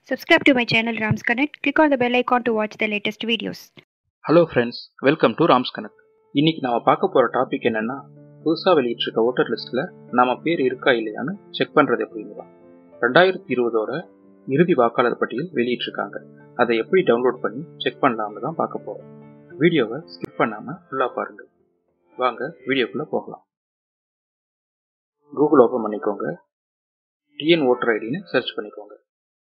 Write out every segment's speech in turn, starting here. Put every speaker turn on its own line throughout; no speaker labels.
Subscribe to my channel Rams Connect. Click on the bell icon to watch the latest videos.
Hello friends welcome to Rams connect இன்னைக்கு நாம பார்க்க போற topic என்னன்னா புதுசாக வெளியிட்டிருக்க voter லிஸ்ட்ல நம்ம பேர் இருக்கா இல்லையான்னு செக் பண்றது எப்படின்னு தான் ரெண்டாயிரத்தி இருபதோட இறுதி வாக்காளர் பட்டியல் வெளியிட்டிருக்காங்க அதை எப்படி டவுன்லோட் பண்ணி செக் பண்ணலாம்னு தான் பார்க்க போறோம் வீடியோவை ஸ்கிப் பண்ணாம ஃபுல்லா பாருங்க வாங்க வீடியோக்குள்ள போகலாம் கூகுள் ஓப்பன் பண்ணிக்கோங்க டிஎன் ஓட்டர் ஐடின்னு சர்ச் பண்ணிக்கோங்க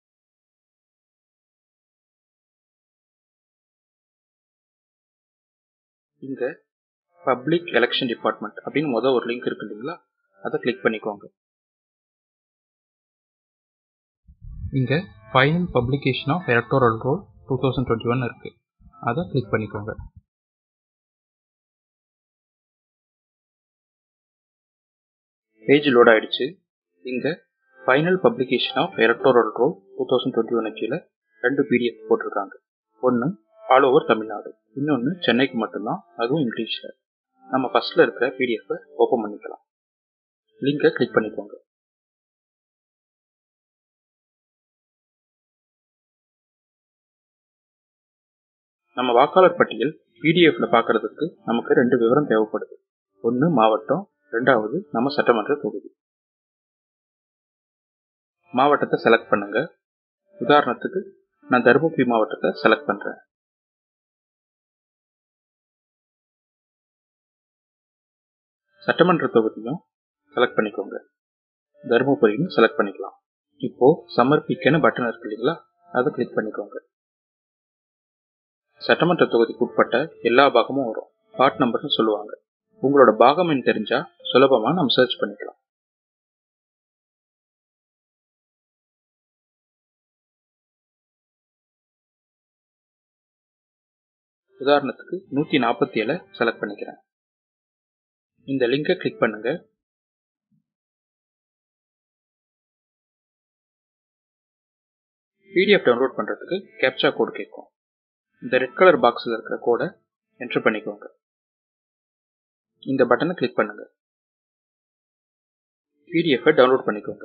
இங்க பப்ளிக் எலெக்ஷன் டிபார்ட்மெண்ட் அப்படின்னு முதல் ஒரு லிங்க் இருக்கு இல்லைங்களா அதை கிளிக் பண்ணிக்கோங்க இங்க final publication of electoral roll two thousand twenty one இருக்கு அதை கிளிக் பண்ணிக்கோங்க பேஜ் லோட் ஆயிடுச்சு இங்க final publication of electoral roll two thousand twenty one கீழே ரெண்டு பிடிஎஃப் போட்டிருக்காங்க ஒன்று ஆல் ஓவர் தமிழ்நாடு இன்னொன்று சென்னைக்கு மட்டும்தான் அதுவும் இங்கிலீஷில் நம்ம ஃபர்ஸ்ட்ல இருக்கிற பிடிஎஃப் ஓப்பன் பண்ணிக்கலாம் லிங்கை கிளிக் பண்ணிக்கோங்க நம்ம வாக்காளர் பட்டியல் பிடிஎஃப்ல பார்க்கறதுக்கு நமக்கு ரெண்டு விவரம் தேவைப்படுது ஒன்று மாவட்டம் ரெண்டாவது நம்ம சட்டமன்ற தொகுதி மாவட்டத்தை செலக்ட் பண்ணுங்க உதாரணத்துக்கு நான் தருமபுரி மாவட்டத்தை செலக்ட் பண்றேன் சட்டமன்ற தொகுதியும் செலக்ட் பண்ணிக்கோங்க தருமபுரியும் செலக்ட் பண்ணிக்கலாம் இப்போ சமர்ப்பிக்கன்னு பட்டன் இருக்கு இல்லைங்களா அதை கிளிக் பண்ணிக்கோங்க சட்டமன்ற தொகுதிக்கு உட்பட்ட எல்லா பாகமும் வரும் பார்ட் நம்பர்னு சொல்லுவாங்க உங்களோட பாகம் எண் தெரிஞ்சா சுலபமா நம்ம சர்ச் பண்ணிக்கலாம் உதாரணத்துக்கு நூத்தி நாற்பத்தி ஏழை செலக்ட் பண்ணிக்கிறேன் இந்த லிங்கை கிளிக் பண்ணுங்க பிடிஎஃப் டவுன்லோட் பண்றதுக்கு கேப்சா கோட் கேட்கும் இந்த ரெட் கலர் பாக்ஸில் இருக்கிற கோடை என்டர் பண்ணிக்கோங்க இந்த பட்டனை கிளிக் பண்ணுங்க பிடிஎஃப் டவுன்லோட் பண்ணிக்கோங்க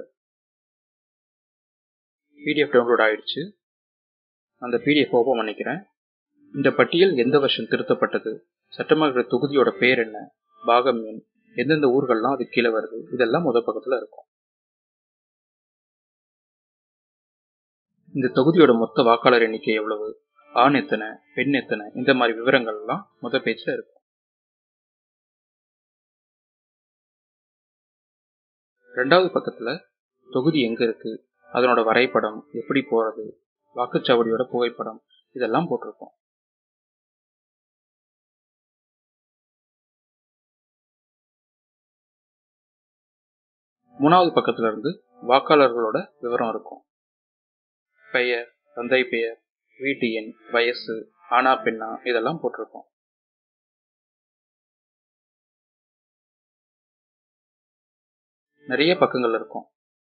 பிடிஎஃப் டவுன்லோட் ஆயிடுச்சு அந்த பிடிஎஃப் ஓப்பன் பண்ணிக்கிறேன் இந்த பட்டியல் எந்த வருஷம் திருத்தப்பட்டது சட்டமன்ற தொகுதியோட பேர் என்ன பாகம் எண் எந்தெந்த ஊர்கள்லாம் அது கீழே வருது இதெல்லாம் முதல் பக்கத்துல இருக்கும் இந்த தொகுதியோட மொத்த வாக்காளர் எண்ணிக்கை எவ்வளவு ஆண் எத்தனை பெண் எத்தனை இந்த மாதிரி விவரங்கள் எல்லாம் முத பேஜ்ல இருக்கும் ரெண்டாவது பக்கத்துல தொகுதி எங்க இருக்கு அதனோட வரைபடம் எப்படி போறது வாக்குச்சாவடியோட புகைப்படம் இதெல்லாம் போட்டிருக்கோம் மூணாவது பக்கத்துல இருந்து வாக்காளர்களோட விவரம் இருக்கும் பெயர் தந்தை பெயர் வீட்டு எண் வயசு ஆனா பெண்ணா இதெல்லாம் போட்டிருக்கோம் நிறைய பக்கங்கள் இருக்கும்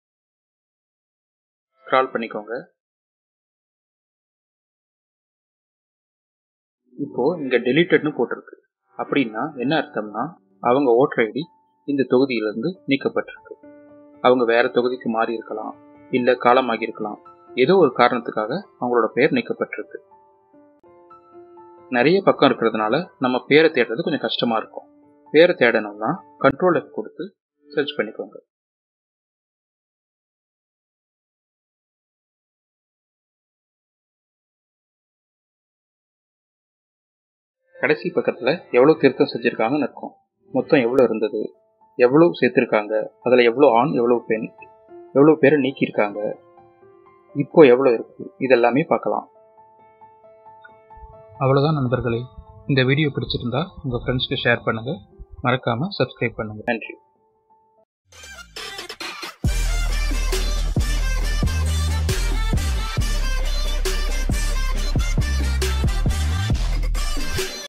ஸ்க்ரால் பண்ணிக்கோங்க இப்போ இங்க டெலிட்டட்னு போட்டிருக்கு அப்படின்னா என்ன அர்த்தம்னா அவங்க ஓட்டர் ஐடி இந்த தொகுதியிலிருந்து நீக்கப்பட்டிருக்கு அவங்க வேற தொகுதிக்கு மாறி இருக்கலாம் இல்ல காலமாகி இருக்கலாம் ஏதோ ஒரு காரணத்துக்காக அவங்களோட பெயர் நீக்கப்பட்டிருக்கு நிறைய பக்கம் இருக்கிறதுனால நம்ம பேரை தேடுறது கொஞ்சம் கஷ்டமா இருக்கும் பேரை தேடணும்னா கண்ட்ரோல் எஃப் கொடுத்து சர்ச் பண்ணிக்கோங்க கடைசி பக்கத்துல எவ்வளவு திருத்தம் செஞ்சிருக்காங்கன்னு இருக்கும் மொத்தம் எவ்வளவு இருந்தது எவ்வளவு சேர்த்திருக்காங்க அதுல எவ்வளவு ஆண் எவ்வளவு பெண் எவ்வளவு பேரை நீக்கியிருக்காங்க இப்போ எவ்வளவு இருக்கு இதெல்லாமே பார்க்கலாம் அவ்வளவுதான் நண்பர்களே இந்த வீடியோ பிடிச்சிருந்தா உங்க ஃப்ரெண்ட்ஸ்க்கு ஷேர் பண்ணுங்க மறக்காம சப்ஸ்கிரைப் பண்ணுங்க நன்றி